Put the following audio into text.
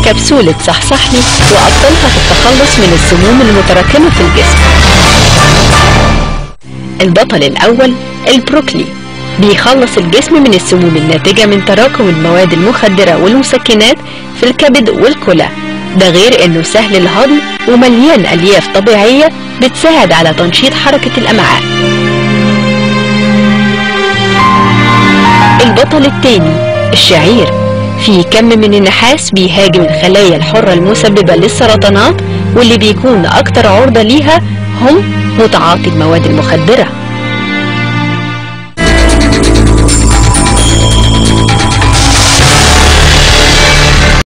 كبسولة صحصحني وأبطالها في التخلص من السموم المتراكمة في الجسم البطل الأول البروكلي بيخلص الجسم من السموم الناتجة من تراكم المواد المخدرة والمسكنات في الكبد والكلى ده غير انه سهل الهضم ومليان الياف طبيعية بتساعد على تنشيط حركة الامعاء البطل التاني الشعير فيه كم من النحاس بيهاجم الخلايا الحرة المسببة للسرطانات واللي بيكون اكتر عرضة ليها هم متعاطي المواد المخدرة